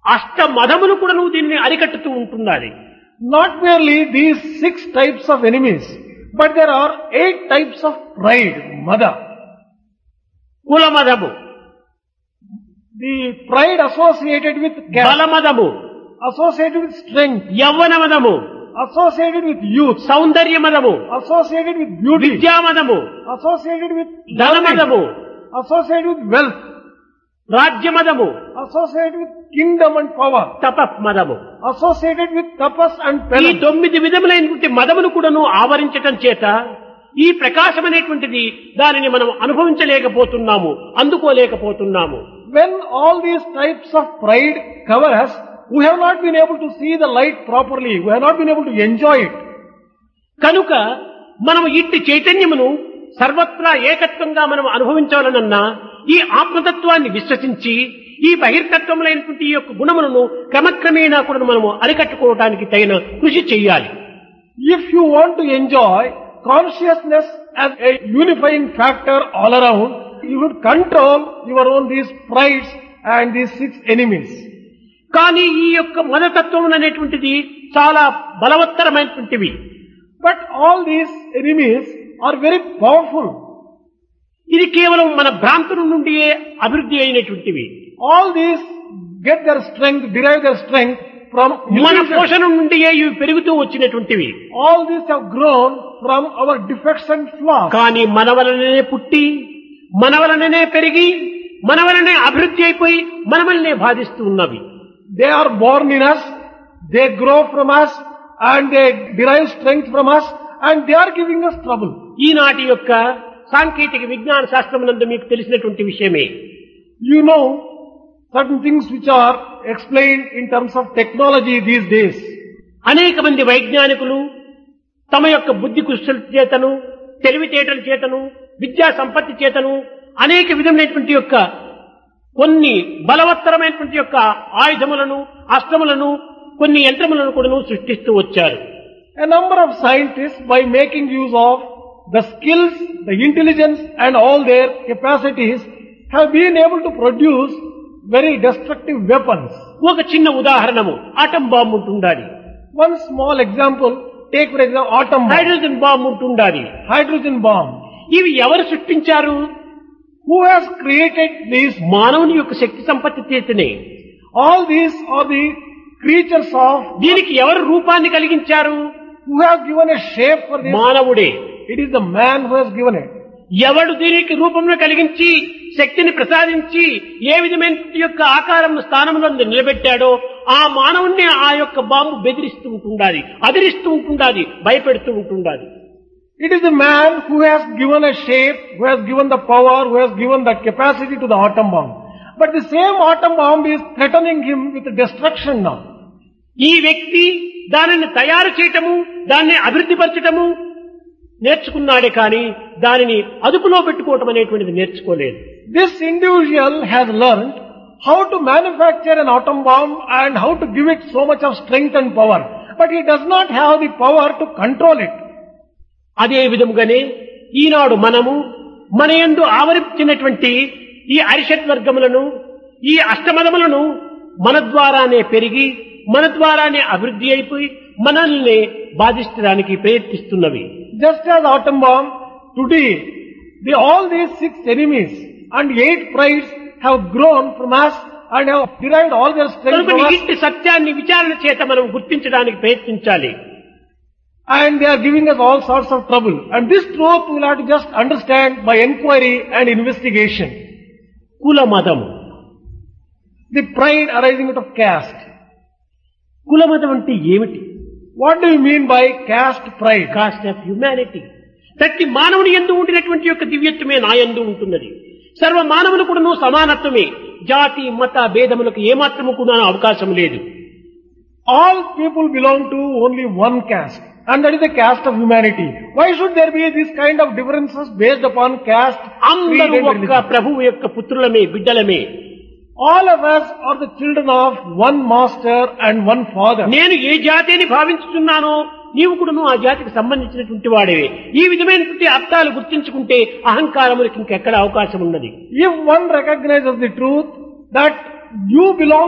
అష్ట మదములు కూడా నువ్వు దీనిని అరికట్టుతూ ఉంటున్నది Not merely these six types of enemies, but there are eight types of pride, mada. కుల మదము The pride associated with బల caste, మదము associated with strength, యవ్వన మదము associated with youth, Soundarya మదము associated with beauty, విద్యా మదము associated with ధన learning, మదము associated with wealth, రాజ్య మదము associated with kingdom and power, తప మదము associated with tapas and ఈ penance. తొమ్మిది విధములైనటువంటి మదమును కూడాను ఆవరించటం చేత ఈ ప్రకాశం అనేటువంటిది దానిని మనం అనుభవించలేకపోతున్నాము అందుకోలేకపోతున్నాము When all these types of pride cover us, we have not been able to see the light properly. We have not been able to enjoy it. కనుక మనము ఇట్టి చైతన్యమును సర్వత్రా ఏకత్వంగా మనం అనుభవించాలనన్నా ఈ ఆత్మతత్వాన్ని విశ్వసించి ఈ బహిర్తత్వములైనటువంటి ఈ యొక్క గుణములను క్రమక్రమేణా కూడా మనము అరికట్టుకోవడానికి తగిన కృషి చేయాలి If you want to enjoy consciousness as a unifying factor all around, you would control your own these prides and these six enemies. కానీ ఈ యొక్క మదతత్వం అనేటువంటిది చాలా బలవత్తరమైనటువంటివి But all these enemies are very powerful. ఇది కేవలం మన భ్రాంతుల నుండియే అభివృద్ధి అయినటువంటివి All these get their strength, derive their strength from మన illusion. పోషణ నుండియే ఇవి పెరుగుతూ వచ్చినటువంటివి All these have grown from our defects and flaws. కానీ మన వలననే పుట్టి మన వలననే పెరిగి మన వలనే అభివృద్ధి అయిపోయి మన వలనే బాధిస్తూ ఉన్నవి They are born in us, they grow from us, and they derive strength from us, and they are giving us trouble. ఈనాటి యొక్క సాంకేతిక విజ్ఞాన శాస్త్రం నందు మీకు తెలిసినటువంటి విషయమే You know certain things which are explained in terms of technology these days. అనేక మంది వైజ్ఞానికులు తమ యొక్క బుద్ధి కుశల చేతను తెలివితేటల చేతను విద్యా సంపత్తి చేతను అనేక విధమైనటువంటి యొక్క కొన్ని బలవత్తరమైనటువంటి యొక్క ఆయుధములను అస్త్రములను కొన్ని యంత్రములను కూడా సృష్టిస్తూ వచ్చారు A number of scientists, by making use of the skills, the intelligence, and all their capacities, have been able to produce very destructive weapons. ఒక చిన్న ఉదాహరణము ఆటం బాంబు ఉంటుండాలి One small example, take for example atom bomb, hydrogen bomb ఉంటుండాలి hydrogen bomb. ఇవి ఎవరు సృష్టించారు Who has created these? మానవుని యొక్క శక్తి సంపత్తి చేతనే All these are the creatures of, దీనికి ఎవరు రూపాన్ని కలిగించారు who have given a shape for this. మానవుడే It is the man who has given it. ఎవడు దీనికి రూపంలో కలిగించి శక్తిని ప్రసాదించి ఏ విధమైన యొక్క ఆకారం స్థానంలో నిలబెట్టాడో ఆ మానవుణ్ణి ఆ యొక్క బాంబు బెదిరిస్తూ ఉంటుండాలి అదిరిస్తూ ఉంటుండాలి భయపెడుతూ ఉంటుండాలి It is the man who has given a shape, who has given the power, who has given the capacity to the atom bomb. But the same atom bomb is threatening him with destruction now. ఈ వ్యక్తి దానిని తయారు చేయటము దాన్ని అభివృద్ధిపరచటము నేర్చుకున్నాడే కానీ దానిని అదుపులో పెట్టుకోవటం అనేటువంటిది నేర్చుకోలేదు This individual has learned how to manufacture an atom bomb and how to give it so much of strength and power. But he does not have the power to control it. అదే విధముగానే ఈనాడు మనము మన యందు ఆవరించినటువంటి ఈ అరిషత్ వర్గములను ఈ అష్టమదములను మన ద్వారానే పెరిగి మన ద్వారానే అభివృద్ధి అయిపోయి మనల్ని బాధించడానికి ప్రయత్నిస్తున్నవి Just as atom bomb, today, the, all these six enemies and eight prides have grown from us and have derived all their strength కనుక from us ఇట్టి సత్యాన్ని విచారణ చేత మనం గుర్తించడానికి ప్రయత్నించాలి and they are giving us all sorts of trouble. And this truth we'll have to just understand by inquiry and investigation. కుల మతము The pride arising out of caste. కుల మతం అంటే ఏమిటి What do you mean by caste pride? Caste of humanity ప్రతి మానవుని ఎందు ఉండినటువంటి యొక్క దివ్యత్వమే నా ఎందు ఉంటున్నది సర్వ మానవులు కూడాను సమానత్వమే జాతి మత భేదములకు ఏమాత్రము కూడా అవకాశం లేదు All people belong to only one caste. And that is the caste of humanity. Why should there be this kind of differences based upon caste, creed అందరూ and ఒక్క religion? ప్రభువు యొక్క పుత్రులమే బిడ్డలమే All of us are the children of one master and one father. నేను ఏ జాతి అని భావించుతున్నానో నీవు కూడాను ఆ జాతికి సంబంధించినటువంటి వాడేవే ఈ విధమైనటువంటి అర్థాలు గుర్తించుకుంటే అహంకారములకు ఇంకెక్కడ అవకాశం ఉన్నది If one recognizes the truth that you belong